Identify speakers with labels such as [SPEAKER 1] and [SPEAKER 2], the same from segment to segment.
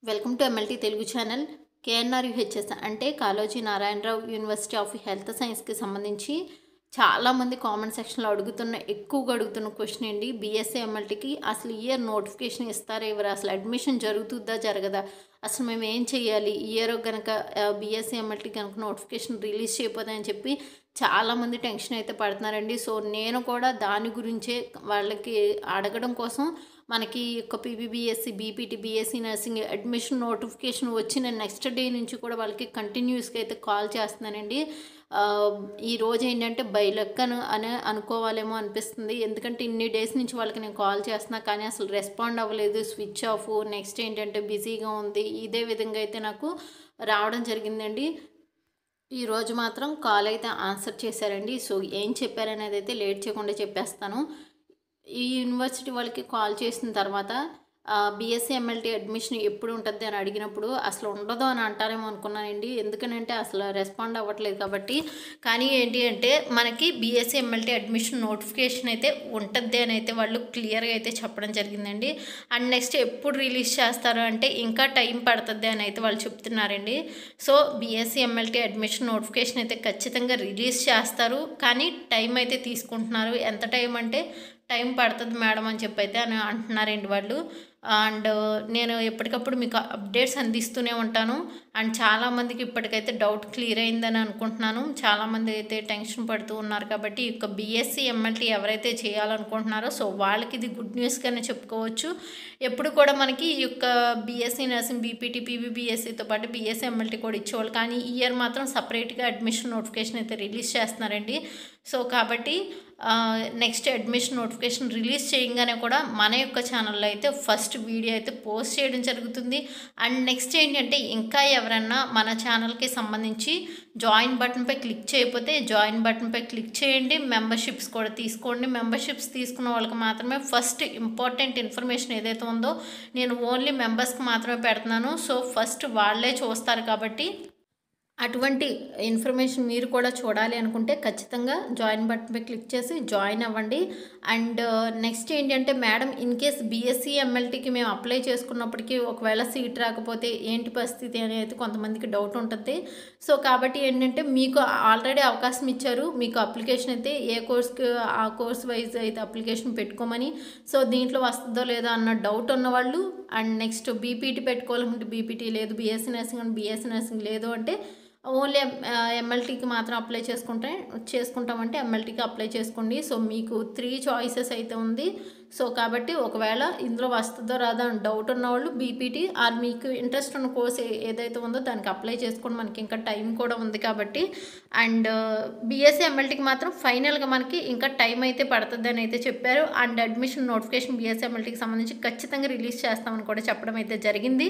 [SPEAKER 1] welcome to MLT Telugu channel KNR UHS అంటే Kaloji Narayana Rao university of health సైన్స్కి సంబంధించి చాలామంది కామెంట్ సెక్షన్లో అడుగుతున్న ఎక్కువగా అడుగుతున్న క్వశ్చన్ ఏంటి బీఎస్సీ ఎంఎల్టీకి అసలు ఇయర్ నోటిఫికేషన్ ఇస్తారా ఇవ్వరా అసలు అడ్మిషన్ జరుగుతుందా జరగదా అసలు మేము ఏం చేయాలి ఇయర్ కనుక బీఎస్సీ ఎంఎల్టీ కనుక నోటిఫికేషన్ రిలీజ్ చేయకపోదని చెప్పి చాలామంది టెన్షన్ అయితే పడుతున్నారండి సో నేను కూడా దాని గురించే వాళ్ళకి అడగడం కోసం మనకి ఒక PBBSc BPT BSc nursing admission notification వచ్చిన నెక్స్ట్ డే నుంచి కూడా వాళ్ళకి కంటిన్యూస్గా అయితే కాల్ చేస్తున్నానండి ఆ, ఈ రోజు ఏంటంటే బై లక్ అని అని అనుకోవాలేమో అనిపిస్తుంది ఎందుకంటే ఇన్ని డేస్ నుంచి వాళ్ళకి నేను కాల్ చేస్తున్నా కానీ అసలు రెస్పాండ్ అవ్వలేదు స్విచ్ ఆఫ్ నెక్స్ట్ ఏంటంటే బిజీగా ఉంది ఇదే విధంగా అయితే నాకు రావడం జరిగిందండి ఈ రోజు మాత్రం కాల్ అయితే ఆన్సర్ చేశారండి సో ఏం చెప్పారనేది అయితే లేట్ చేయకుండా చెప్పేస్తాను ఈ యూనివర్సిటీ వాళ్ళకి కాల్ చేసిన తర్వాత బీఎస్సీ ఎంఎల్టీ అడ్మిషన్ ఎప్పుడు ఉంటుంది అని అడిగినప్పుడు అసలు ఉండదు అని అంటారేమో అనుకున్నానండి ఎందుకనంటే అసలు రెస్పాండ్ అవ్వట్లేదు కాబట్టి కానీ ఏంటి అంటే మనకి బీఎస్సీ ఎంఎల్టీ అడ్మిషన్ నోటిఫికేషన్ అయితే ఉంటుంది అని అయితే వాళ్ళు క్లియర్గా అయితే చెప్పడం జరిగిందండి అండ్ నెక్స్ట్ ఎప్పుడు రిలీజ్ చేస్తారు అంటే ఇంకా టైం పడుతుంది అని అయితే వాళ్ళు చెప్తున్నారండి so BSc MLT admission notification అయితే ఖచ్చితంగా రిలీజ్ చేస్తారు కానీ టైం అయితే తీసుకుంటున్నారు ఎంత టైం అంటే టైం పడుతుంది మేడం అని చెప్పి అయితే అని అంటున్నారండి వాళ్ళు అండ్ నేను ఎప్పటికప్పుడు మీకు అప్డేట్స్ అందిస్తూనే ఉంటాను అండ్ చాలామందికి ఇప్పటికైతే డౌట్ క్లియర్ అయిందని అనుకుంటున్నాను చాలామంది అయితే టెన్షన్ పడుతూ ఉన్నారు కాబట్టి ఈ యొక్క బీఎస్సీ ఎంఎల్టీ ఎవరైతే చేయాలనుకుంటున్నారో సో వాళ్ళకి ఇది గుడ్ న్యూస్గానే చెప్పుకోవచ్చు ఎప్పుడు కూడా మనకి ఈ యొక్క బీఎస్సీ నర్సింగ్ బీపీటీ పీబీబీఎస్సీతో పాటు బీఎస్సీ ఎంఎల్టీ కూడా ఇచ్చేవాళ్ళు కానీ ఈ ఇయర్ మాత్రం సపరేట్గా అడ్మిషన్ నోటిఫికేషన్ అయితే రిలీజ్ చేస్తున్నారండి సో కాబట్టి నెక్స్ట్ అడ్మిషన్ నోటిఫికేషన్ రిలీజ్ చేయగానే కూడా మన యొక్క ఛానల్లో అయితే ఫస్ట్ వీడియో అయితే పోస్ట్ చేయడం జరుగుతుంది అండ్ నెక్స్ట్ ఏంటంటే ఇంకా ఎవరన్నా మన ఛానల్కి సంబంధించి జాయిన్ బటన్పై క్లిక్ చేయకపోతే జాయిన్ బటన్పై క్లిక్ చేయండి మెంబర్షిప్స్ కూడా తీసుకోండి మెంబర్షిప్స్ తీసుకున్న వాళ్ళకి మాత్రమే ఫస్ట్ ఇంపార్టెంట్ ఇన్ఫర్మేషన్ ఏదైతే ఉందో నేను ఓన్లీ మెంబర్స్కి మాత్రమే పెడుతున్నాను సో ఫస్ట్ వాళ్ళే చూస్తారు కాబట్టి అటువంటి ఇన్ఫర్మేషన్ మీరు కూడా చూడాలి అనుకుంటే ఖచ్చితంగా జాయిన్ బటన్పై క్లిక్ చేసి జాయిన్ అవ్వండి అండ్ నెక్స్ట్ ఏంటంటే మేడం ఇన్ కేస్ బీఎస్సీ ఎంఎల్టీకి మేము అప్లై చేసుకున్నప్పటికీ ఒకవేళ సీట్ రాకపోతే ఏంటి పరిస్థితి అనేది కొంతమందికి డౌట్ ఉంటుంది సో కాబట్టి ఏంటంటే మీకు ఆల్రెడీ అవకాశం ఇచ్చారు మీకు అప్లికేషన్ అయితే ఏ కోర్స్కి ఆ కోర్స్ వైజ్ అయితే అప్లికేషన్ పెట్టుకోమని సో దీంట్లో వస్తుందో లేదో అన్న డౌట్ ఉన్నవాళ్ళు అండ్ నెక్స్ట్ బీపీటీ పెట్టుకోవాలనుకుంటే బీపీటీ లేదు BSc nursing and BSc nursing లేదు అంటే ఓన్లీ ఎంఎల్టీకి మాత్రం అప్లై చేసుకుంటే చేసుకుంటామంటే ఎంఎల్టీకి అప్లై చేసుకోండి సో మీకు త్రీ చాయిసెస్ అయితే ఉంది సో కాబట్టి ఒకవేళ ఇందులో వస్తుందో రాదో అని డౌట్ ఉన్నవాళ్ళు బీపీటీ ఆర్ మీకు ఇంట్రెస్ట్ ఉన్న కోర్స్ ఏ- ఏదైతే ఉందో దానికి అప్లై చేసుకోండి మనకి ఇంకా టైం కూడా ఉంది కాబట్టి అండ్ బీఎస్సీ ఎంఎల్టీకి మాత్రం ఫైనల్గా మనకి ఇంకా టైం అయితే పడుతుంది అని అయితే చెప్పారు అండ్ అడ్మిషన్ నోటిఫికేషన్ బీఎస్సీ ఎంఎల్టీకి సంబంధించి ఖచ్చితంగా రిలీజ్ చేస్తామని కూడా చెప్పడం అయితే జరిగింది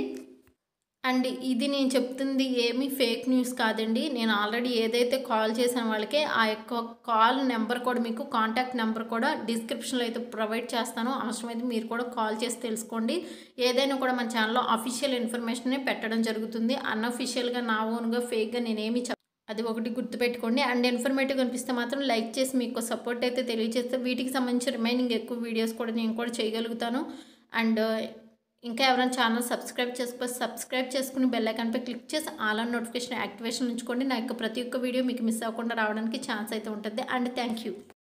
[SPEAKER 1] అండ్ ఇది నేను చెప్తుంది ఏమీ ఫేక్ న్యూస్ కాదండి నేను ఆల్రెడీ ఏదైతే కాల్ చేసిన వాళ్ళకి ఆ యొక్క కాల్ నెంబర్ కూడా మీకు కాంటాక్ట్ నెంబర్ కూడా డిస్క్రిప్షన్లో అయితే ప్రొవైడ్ చేస్తాను అవసరమైతే మీరు కూడా కాల్ చేసి తెలుసుకోండి ఏదైనా కూడా మన ఛానల్లో అఫీషియల్ ఇన్ఫర్మేషనే పెట్టడం జరుగుతుంది అన్అఫీషియల్గా నా ఓన్గా ఫేక్గా నేనేమి చెప్ అది ఒకటి గుర్తుపెట్టుకోండి అండ్ ఇన్ఫర్మేటివ్ కనిపిస్తే మాత్రం లైక్ చేసి మీకు సపోర్ట్ అయితే తెలియజేస్తే వీటికి సంబంధించి రిమైనింగ్ ఎక్కువ వీడియోస్ కూడా నేను కూడా చేయగలుగుతాను అండ్ ఇంకా ఎవరైనా ఛానల్ సబ్స్క్రైబ్ చేసుకో సబ్స్క్రైబ్ చేసుకుని బెల్ ఐకాన్పై క్లిక్ చేసి ఆల్ ఆన్ నోటిఫికేషన్ యాక్టివేషన్ ఉంచుకోండి నా యొక్క ప్రతి ఒక్క వీడియో మీకు మిస్ అవ్వకుండా రావడానికి ఛాన్స్ అయితే ఉంటుంది అండ్ థ్యాంక్ యూ